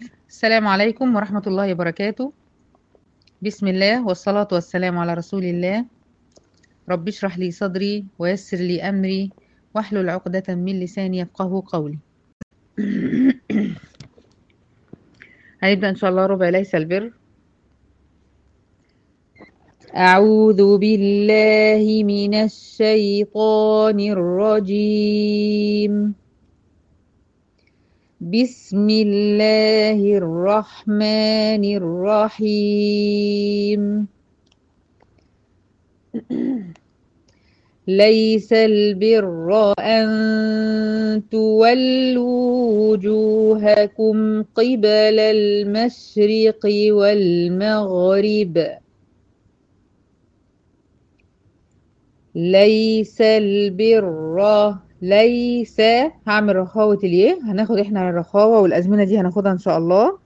السلام عليكم ورحمة الله وبركاته بسم الله والصلاة والسلام على رسول الله رب اشرح لي صدري ويسر لي أمري واحلل عقدة من لساني يفقه قولي هنبدأ إن شاء الله ربع ليس البر أعوذ بالله من الشيطان الرجيم بسم الله الرحمن الرحيم ليس البر أن تولوا وجوهكم قبل المشرق والمغرب ليس البر ليس هعمل رخاوة الياء هناخد احنا الرخاوة والأزمنة دي هناخدها إن شاء الله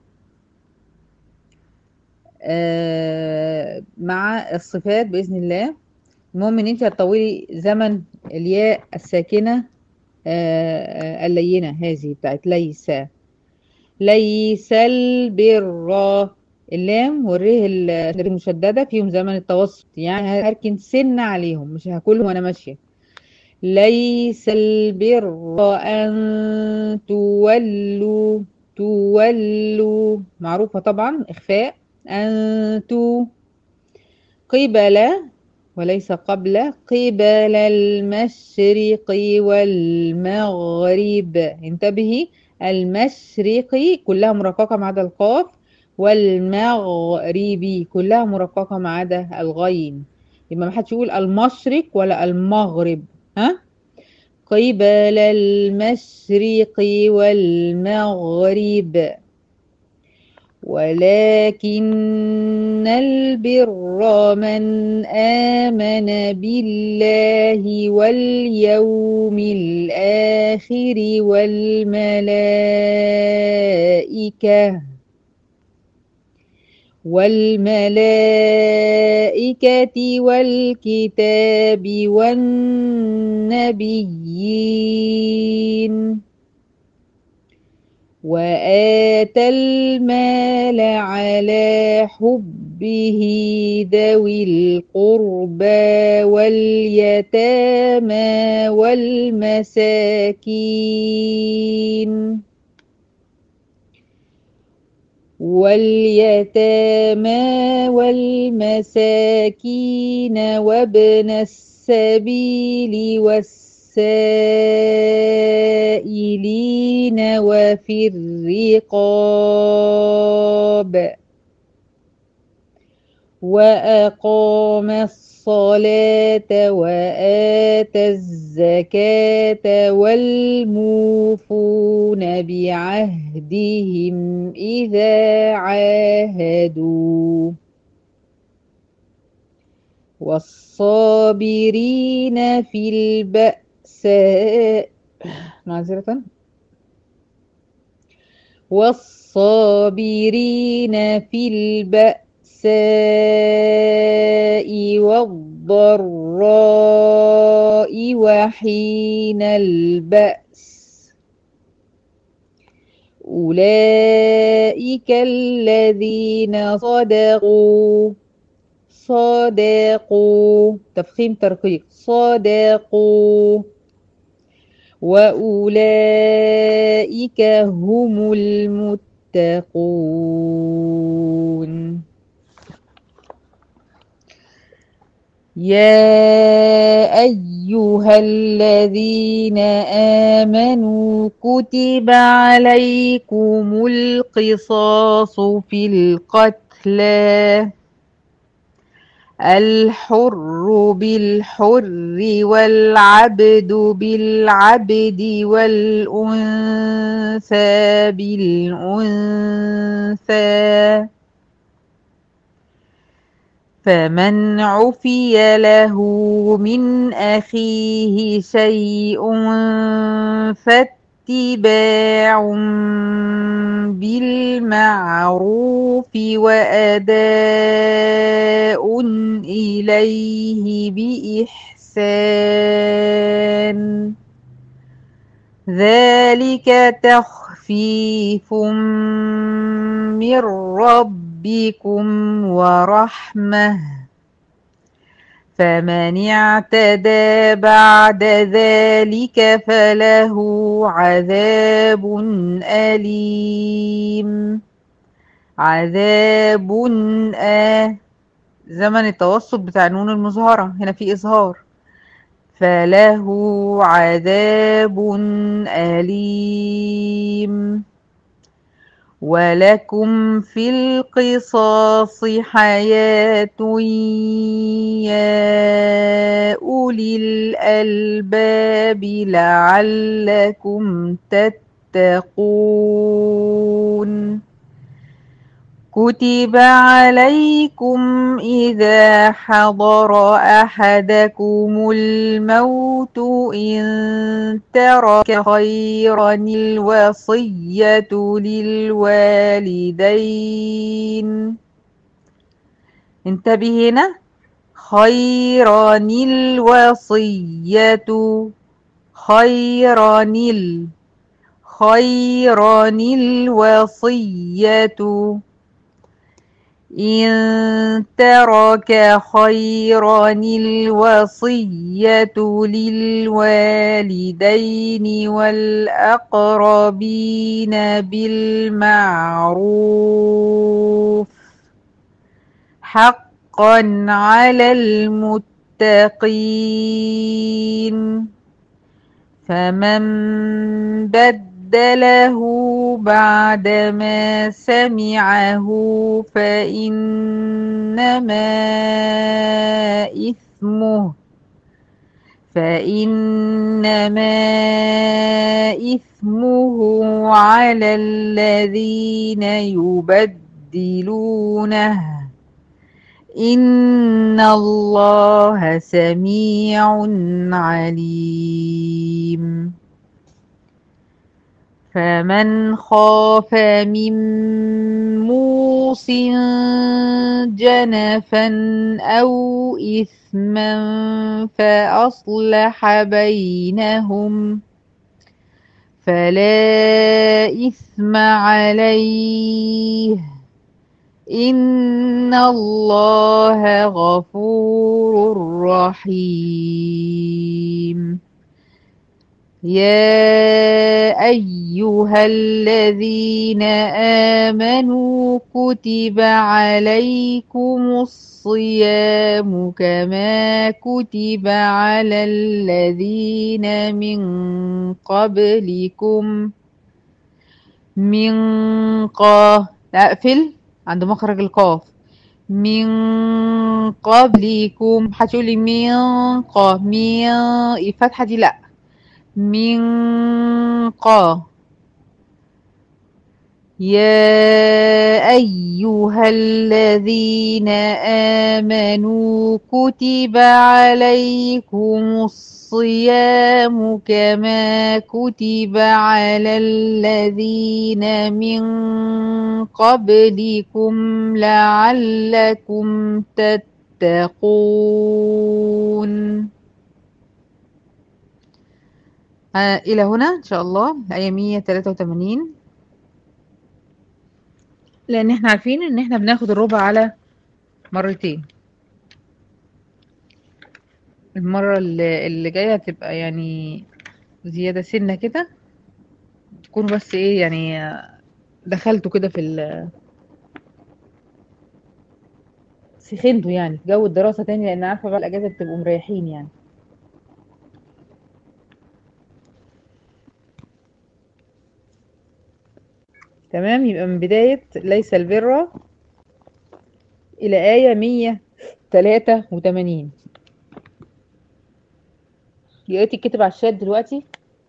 آه مع الصفات بإذن الله المهم ان انت هتطولي زمن الياء الساكنة آه اللينة هذه بتاعت ليس ليس البر اللام والره المشددة فيهم زمن التوسط يعني هركن سن عليهم مش هاكلهم وانا ماشية ليس البر أن تولوا تولوا معروفة طبعا إخفاء أن تو قبل وليس قبل قبل المشرق والمغرب انتبهي المشرق كلها مرققة ما عدا القاف والمغربي كلها مرققة ما عدا الغين يبقى ما حدش يقول المشرق ولا المغرب ها قبل المشرق والمغرب ولكن البر من آمن بالله واليوم الآخر والملائكة والملائكة والكتاب والنبيين وآتى المال على حبه ذوي القربى واليتامى والمساكين واليتامى والمساكين وابن السبيل والسائلين وفي الرقاب وأقام الصلاة وآتى الزكاة والموفون بعهدهم إذا عاهدوا والصابرين في البأساء معذرة والصابرين في البأساء البأساء والضراء وحين البأس أولئك الذين صدقوا صدقوا تفخيم ترقيق صدقوا وأولئك هم المتقون يا أيها الذين آمنوا كتب عليكم القصاص في القتلى الحر بالحر والعبد بالعبد والأنثى بالأنثى فمن عفي له من أخيه شيء فاتباع بالمعروف وأداء إليه بإحسان ذلك تخفيف تخفيف من ربكم ورحمة فمن اعتدى بعد ذلك فله عذاب أليم عذاب آ زمن التوسط بتاع نون المظهرة هنا في إظهار فله عذاب أليم ولكم في القصاص حياة يا أولي الألباب لعلكم تتقون كتب عليكم إذا حضر أحدكم الموت إن ترك خيرا الوصية للوالدين انتبه هنا خيرا الوصية خيرا ال خيرا الوصية إن ترك خيرا الوصية للوالدين والأقربين بالمعروف حقا على المتقين فمن بدل بدله بعدما سمعه فإنما إثمه فإنما إثمه على الذين يبدلونه إن الله سميع عليم فمن خاف من موص جنفا أو إثما فأصلح بينهم فلا إثم عليه إن الله غفور رحيم يا أيها الذين آمنوا كتب عليكم الصيام كما كتب على الذين من قبلكم من قا أقفل عند مخرج القاف من قبلكم هتقولي من قا من الفتحة دي لأ من قا يا أيها الذين آمنوا كتب عليكم الصيام كما كتب على الذين من قبلكم لعلكم تتقون آه إلى هنا إن شاء الله الآية 183 لأن احنا عارفين إن احنا بناخد الربع على مرتين المرة اللي, اللي جاية هتبقى يعني زيادة سنة كده تكونوا بس ايه يعني دخلتوا كده في ال سخنتوا يعني في جو الدراسة تاني لأن عارفة بقى الأجازة بتبقوا مريحين يعني تمام يبقى من بداية ليس البر إلى آية مية تلاتة وتمانين لقيتي الكتب على الشات دلوقتي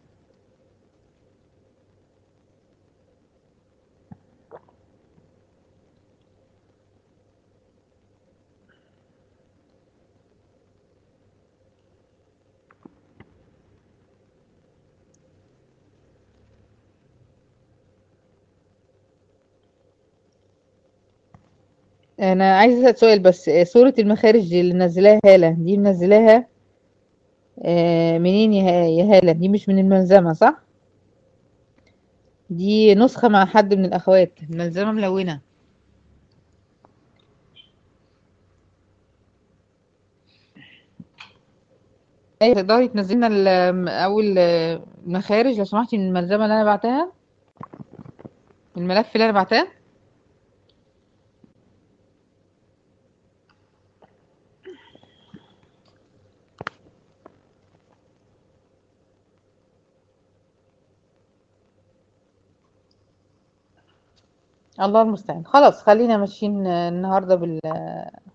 انا عايزه اسال سؤال بس سوره المخارج اللي منزلاها هاله دي منزلاها آه، منين يا ها- يا هاله دي مش من الملزمه صح دي نسخة مع حد من الأخوات ملزمة ملونة أيوة تقدري تنزلنا ال- أول مخارج لو سمحتي من الملزمة اللي أنا بعتها من الملف اللي أنا بعتها الله المستعان خلاص خلينا ماشيين النهارده بال